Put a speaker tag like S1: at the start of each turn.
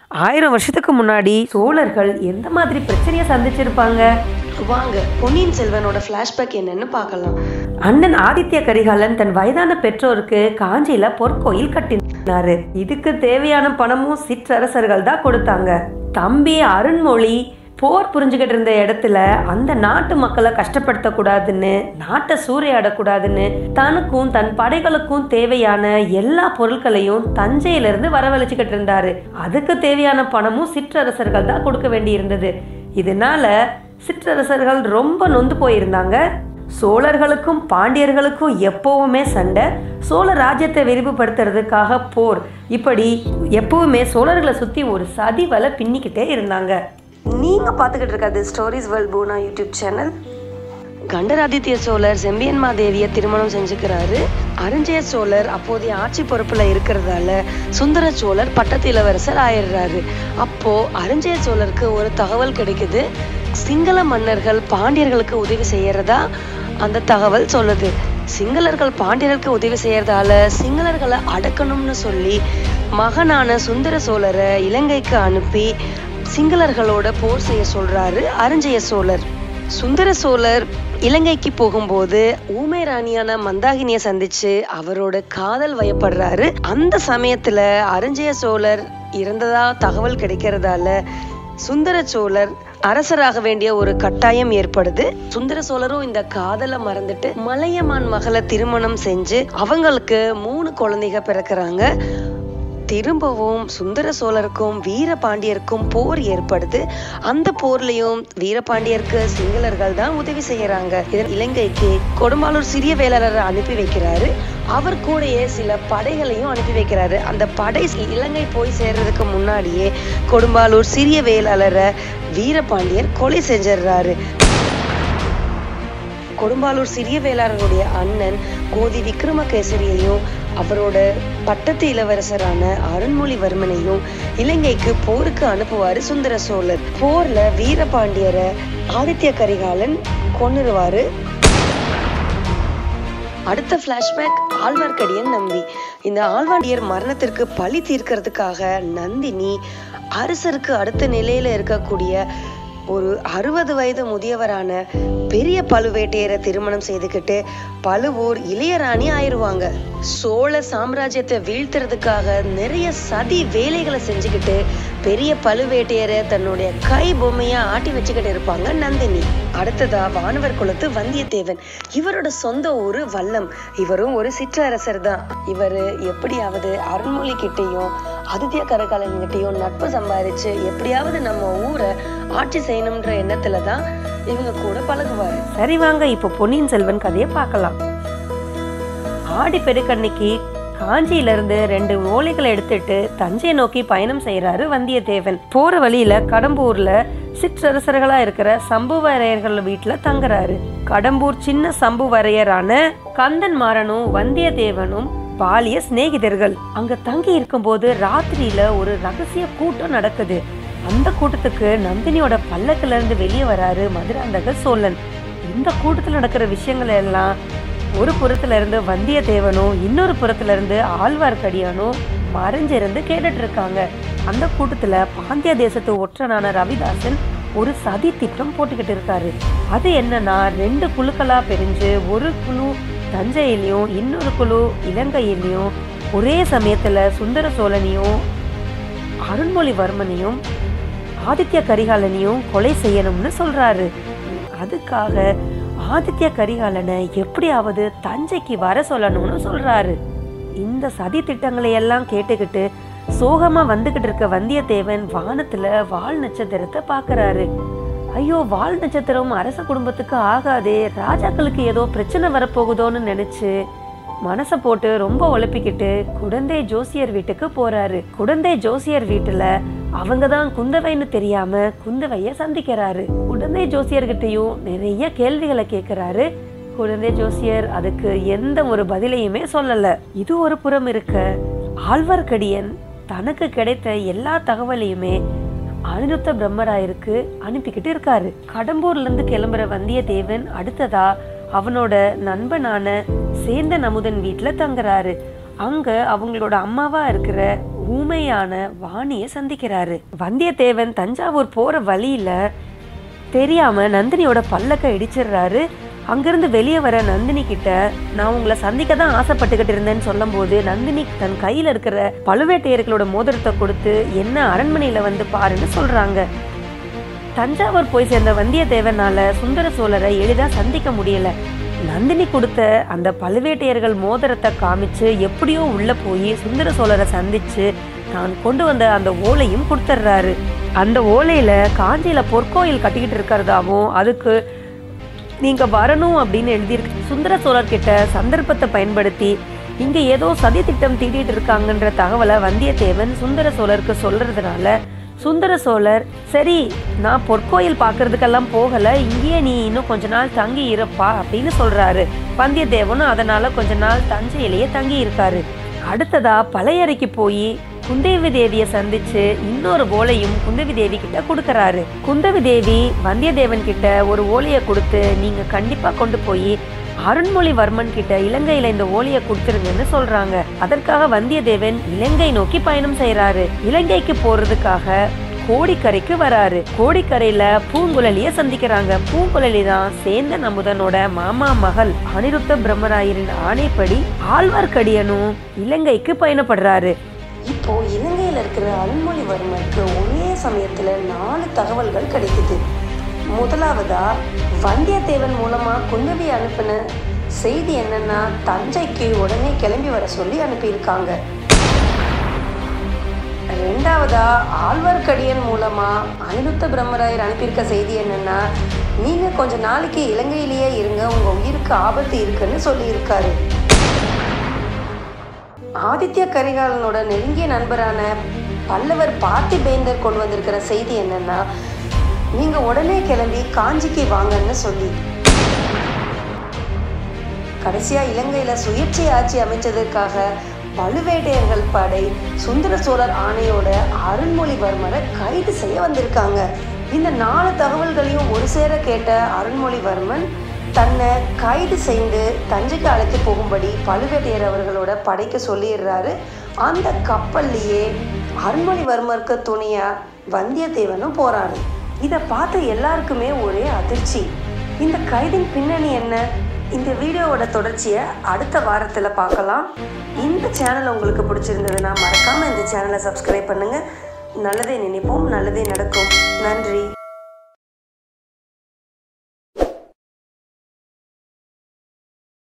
S1: ஆயிரம் வருஷத்துக்கு முன்னாடி சோழர்கள் எந்த மாதிரி பிரச்சனையை சந்திச்சிருப்பாங்க
S2: வாங்க பொன்னியின் செல்வனோட ஃப்ளாஷ்பேக் என்னன்னு பார்க்கலாம்
S1: அண்ணன் ஆதித்ய கரிகாலன் தன் வயதான பெற்றோருக்கு காஞ்சியில பொற்கோயில் கட்டினாரு இதுக்கு தேவையான பணமும் சிற்றரசர்கள் தான் கொடுத்தாங்க தம்பி அருண்மொழி போர் புரிஞ்சுக்கிட்டு இருந்த இடத்துல அந்த நாட்டு மக்களை கஷ்டப்படுத்தக்கூடாதுன்னு நாட்டை சூறையாடக்கூடாதுன்னு தனக்கும் தன் படைகளுக்கும் தேவையான எல்லா பொருட்களையும் தஞ்சையிலிருந்து வரவழைச்சுக்கிட்டு இருந்தாரு அதுக்கு தேவையான பணமும் சிற்றரசர்கள் தான் கொடுக்க வேண்டி இருந்தது இதனால சிற்றரசர்கள் ரொம்ப நொந்து போயிருந்தாங்க சோழர்களுக்கும் பாண்டியர்களுக்கும் எப்பவுமே சண்டை சோழ ராஜ்யத்தை விரிவுபடுத்துறதுக்காக போர் இப்படி எப்பவுமே சோழர்களை சுத்தி ஒரு சதி வலை பின்னிக்கிட்டே இருந்தாங்க
S2: நீங்க பார்த்துக்கிட்டு இருக்கிறது ஸ்டோரிஸ் வேர்ல்ட் பூனா யூடியூப் சேனல் கண்டராதித்ய சோழர் செம்பியன் மாதேவியை திருமணம் செஞ்சுக்கிறாரு அரிஞ்சய சோழர் அப்போதைய ஆட்சி பொறுப்புல இருக்கிறதால சுந்தர சோழர் பட்டத்து இளவரசர் ஆயிடுறாரு அப்போ அரிஞ்சய சோழருக்கு ஒரு தகவல் கிடைக்குது சிங்கள மன்னர்கள் பாண்டியர்களுக்கு உதவி செய்யறதா அந்த தகவல் சொல்லுது சிங்களர்கள் பாண்டியர்களுக்கு உதவி செய்யறதால சிங்களர்களை அடக்கணும்னு சொல்லி மகனான சுந்தர சோழரை இலங்கைக்கு அனுப்பி சிங்களர்களோட போர் செய்ய சொல்றாரு அரிஞ்சய சோழர் சுந்தர சோழர் இலங்கைக்கு போகும்போது ஊமை ராணியான மந்தாகினிய சந்திச்சு அவரோட காதல் வயப்படுறாரு அந்த சமயத்துல அரிஞ்சய சோழர் இறந்ததா தகவல் கிடைக்கிறதால சுந்தர சோழர் அரசராக வேண்டிய ஒரு கட்டாயம் ஏற்படுது சுந்தர சோழரும் இந்த காதலை மறந்துட்டு மலையமான் மகளை திருமணம் செஞ்சு அவங்களுக்கு மூணு குழந்தைங்க பிறக்குறாங்க திரும்பவும் சுந்தர சோழருக்கும் வீரபாண்டியருக்கும் போர் ஏற்படுது அந்த போர்லயும் வீரபாண்டியருக்கு சிங்களர்கள் தான் உதவி செய்யறாங்க இதன் இலங்கைக்கு கொடும்பாலூர் சிறிய வேளாளரை அனுப்பி வைக்கிறாரு அவர் கூடயே சில படைகளையும் அனுப்பி வைக்கிறாரு அந்த படை இலங்கை போய் சேர்றதுக்கு முன்னாடியே கொடும்பாலூர் சிறிய வேளாளரை வீரபாண்டியர் கொலை செஞ்சிடுறாரு கொடும்பாலூர் சிறிய வேளாளருடைய அண்ணன் கோதி விக்ரமகேசரியையும் அவரோட பட்டத்து இளவரசரான அருண்மொழிவர்மனையும் இலங்கைக்கு போருக்கு அனுப்புவாரு சுந்தர சோழர் போர்ல வீரபாண்டியரை ஆதித்ய கரிகாலன் கொன்னுருவாரு அடுத்த ஃப்ளாஷ்பேக் ஆழ்வார்க்கடியன் நம்பி இந்த ஆழ்வார்க்கடியர் மரணத்திற்கு பழி தீர்க்கறதுக்காக நந்தினி அரசருக்கு அடுத்த நிலையில இருக்கக்கூடிய ஒரு அறுபது வயது முதியவரான பெரிய பழுவேட்டையரை திருமணம் செய்துக்கிட்டு பழுவூர் இளையராணி ஆயிருவாங்க சோழ சாம்ராஜ்யத்தை வீழ்த்துறதுக்காக நிறைய சதி வேலைகளை செஞ்சுக்கிட்டு பெரிய பழுவேட்டையரை தன்னுடைய கை பொம்மையா ஆட்டி வச்சுக்கிட்டு இருப்பாங்க நந்தினி அடுத்ததா வானவர் குலத்து வந்தியத்தேவன் இவரோட சொந்த ஊரு வல்லம் இவரும் ஒரு சிற்றரசர் தான் இவரு எப்படியாவது அருண்மொழி கிட்டேயும் ஆதித்ய கரகாலன் கிட்டேயும் நட்பு சம்பாதிச்சு எப்படியாவது நம்ம ஊரை ஆட்சி செய்யணும்ன்ற எண்ணத்துல தான் இவங்க கூட பழகுவாரு
S1: சரி வாங்க இப்போ பொன்னியின் செல்வன் கதையை பார்க்கலாம் ஆடி பெருக்கன்னைக்கு காஞ்சியில இருந்து ரெண்டு ஓலைகளை எடுத்துட்டு தஞ்சை நோக்கி பயணம் செய்யறாரு வந்தியத்தேவன் போற வழியில கடம்பூர்ல சிற்றரசர்களா இருக்கிற சம்புவரையர்கள் வீட்டுல தங்குறாரு கடம்பூர் சின்ன சம்புவரையரான கந்தன் மாறனும் வந்தியத்தேவனும் பாலிய சிநேகிதர்கள் அங்க தங்கி இருக்கும்போது ராத்திரியில ஒரு ரகசிய கூட்டம் நடக்குது அந்த கூட்டத்துக்கு நந்தினியோட பல்லக்குல இருந்து வெளியே வராரு மதுராந்தகர் சோழன் இந்த கூட்டத்துல நடக்கிற விஷயங்கள் எல்லாம் ஒரு புறத்துல இருந்து வந்தியத்தேவனும் இன்னொரு புறத்துல இருந்து ஆழ்வார்க்கடியானும் மறைஞ்சிருந்து கேட்டுட்டு இருக்காங்க அந்த கூட்டத்துல பாண்டிய தேசத்து ஒற்றனான ரவிதாசன் ஒரு சதி திட்டம் போட்டுக்கிட்டு இருக்காரு அது என்னன்னா ரெண்டு குழுக்களா பிரிஞ்சு ஒரு குழு தஞ்சையிலையும் இன்னொரு குழு இலங்கையிலையும் ஒரே சமயத்துல சுந்தர சோழனையும் அருண்மொழிவர்மனையும் ஆதித்ய கரிகாலனையும் கொலை செய்யணும்னு சொல்றாரு அதுக்காக ஆதித்ய கரிகாலனை எப்படியாவது தஞ்சைக்கு வர சொல்லணும்னு சொல்றாரு இந்த சதி திட்டங்களை எல்லாம் கேட்டுக்கிட்டு சோகமா வந்துகிட்டு இருக்க வந்தியத்தேவன் வானத்துல வால் நட்சத்திரத்தை பாக்குறாரு ஐயோ வால் நட்சத்திரம் அரச குடும்பத்துக்கு ஆகாதே ராஜாக்களுக்கு ஏதோ பிரச்சனை வரப்போகுதோன்னு நினைச்சு மனசை போட்டு ரொம்ப உழப்பிக்கிட்டு குடந்தை ஜோசியர் வீட்டுக்கு போறாரு குடந்தை ஜோசியர் வீட்டுல அவங்க தான் குந்தவைன்னு தெரியாம குந்தவைய சந்திக்கிறாரு குடந்தை ஜோசியர்கிட்டயும் நிறைய கேள்விகளை கேட்கிறாரு குழந்தை ஜோசியர் அதுக்கு எந்த ஒரு பதிலையுமே சொல்லல இது ஒரு புறம் இருக்க ஆழ்வார்க்கடியன் தனக்கு கிடைத்த எல்லா தகவலையுமே அனிருத்த பிரம்மராயருக்கு அனுப்பிக்கிட்டு இருக்காரு கடம்பூர்ல இருந்து கிளம்புற வந்தியத்தேவன் அடுத்ததா அவனோட நண்பனான சேந்தன் அமுதன் வீட்டுல தங்குறாரு அங்க அவங்களோட அம்மாவா இருக்கிற ஊமையான வாணியை சந்திக்கிறாரு வந்தியத்தேவன் தஞ்சாவூர் போற வழியில தெரியாம நந்தினியோட பல்லக்க இடிச்சிடுறாரு அங்கிருந்து வெளியே வர நந்தினி கிட்ட நான் உங்களை சந்திக்க தான் ஆசைப்பட்டுக்கிட்டு இருந்தேன்னு சொல்லும்போது நந்தினி தன் கையில இருக்கிற பழுவேட்டையர்களோட மோதிரத்தை கொடுத்து என்ன அரண்மனையில வந்து பாருன்னு சொல்றாங்க தஞ்சாவூர் போய் சேர்ந்த வந்தியத்தேவனால சுந்தர சோழரை எளிதா சந்திக்க முடியல நந்தினி கொடுத்த அந்த பழுவேட்டையர்கள் மோதிரத்தை காமிச்சு எப்படியோ உள்ள போய் சுந்தர சோழரை சந்திச்சு தான் கொண்டு வந்த அந்த ஓலையும் கொடுத்துட்றாரு அந்த ஓலையில காஞ்சியில பொற்கோயில் கட்டிக்கிட்டு இருக்கிறதாவும் அதுக்கு நீங்க வரணும் அப்படின்னு எழுதியிருக்கு சுந்தர சோழர் கிட்ட சந்தர்ப்பத்தை பயன்படுத்தி இங்க ஏதோ சதி திட்டம் தீட்டிட்டு இருக்காங்கன்ற தகவலை வந்தியத்தேவன் சுந்தர சோழருக்கு சொல்றதுனால சுந்தர சோழர் சரி நான் பொற்கோயில் பார்க்கறதுக்கெல்லாம் போகல இங்கேயே நீ இன்னும் கொஞ்ச நாள் தங்கி இருப்பா அப்படின்னு சொல்றாரு வந்தியத்தேவனும் அதனால கொஞ்ச நாள் தஞ்சையிலேயே தங்கி இருக்காரு அடுத்ததா பழையறைக்கு போய் குந்தவி தேவியை சந்திச்சு இன்னொரு ஓலையும் குந்தவி தேவி கிட்ட கொடுக்கறாரு குந்தவி தேவி வந்தியத்தேவன் கிட்ட ஒரு ஓலையை கொடுத்து நீங்க கண்டிப்பா கொண்டு போய் அருண்மொழிவர்மன் கிட்ட இலங்கையில இந்த ஓலையை கொடுத்துருங்கன்னு சொல்றாங்க அதற்காக வந்தியத்தேவன் இலங்கை நோக்கி பயணம் செய்யறாரு இலங்கைக்கு போறதுக்காக கோடிக்கரைக்கு வராரு கோடிக்கரையில பூங்குழலிய சந்திக்கிறாங்க பூங்குழலி தான் சேந்தன் அமுதனோட மாமா மகள் அனிருத்த பிரம்மராயரின் ஆணைப்படி ஆழ்வார்க்கடியனும் இலங்கைக்கு பயணப்படுறாரு
S2: இப்போ இலங்கையில் இருக்கிற அருள்மொழிவர்மருக்கு ஒரே சமயத்துல நாலு தகவல்கள் கிடைக்குது முதலாவதா வந்தியத்தேவன் மூலமா குந்தவி அனுப்பின செய்தி என்னன்னா தஞ்சைக்கு உடனே கிளம்பி வர சொல்லி அனுப்பியிருக்காங்க ரெண்டாவதா ஆழ்வார்க்கடியன் மூலமா அனிருத்த பிரம்மராயர் அனுப்பியிருக்க செய்தி என்னன்னா நீங்க கொஞ்ச நாளைக்கு இலங்கையிலேயே இருங்க உங்க உயிருக்கு ஆபத்து இருக்குன்னு சொல்லியிருக்காரு ஆதித்ய கரிகாலனோட நெருங்கிய நண்பரான பல்லவர் பார்த்திபேந்தர் கொண்டு வந்திருக்கிற செய்தி என்னன்னா நீங்க உடனே கிளம்பி காஞ்சிக்கு வாங்கன்னு சொல்லி கடைசியா இலங்கையில சுயேட்சை ஆட்சி அமைச்சதற்காக பழுவேட்டையர்கள் படை சுந்தர சோழர் ஆணையோட அருண்மொழிவர்மரை கைது செய்ய வந்திருக்காங்க இந்த நாலு தகவல்களையும் ஒரு சேர கேட்ட அருண்மொழிவர்மன் தன்னை கைது செய்து தஞ்சைக்கு அழைத்து போகும்படி பழுவேட்டையர் அவர்களோட படைக்கு சொல்லிடுறாரு அந்த கப்பல்லையே அருண்மொழிவர்மருக்கு துணையா வந்தியத்தேவனும் போறாரு இதை பார்த்த எல்லாருக்குமே ஒரே அதிர்ச்சி இந்த கைதின் பின்னணி என்ன இந்த வீடியோவோட தொடர்ச்சியை அடுத்த வாரத்தில் பார்க்கலாம் இந்த சேனல் உங்களுக்கு பிடிச்சிருந்ததுன்னா மறக்காமல் இந்த சேனலை சப்ஸ்கிரைப் பண்ணுங்கள் நல்லதே நினைப்போம் நல்லதே நடக்கும் நன்றி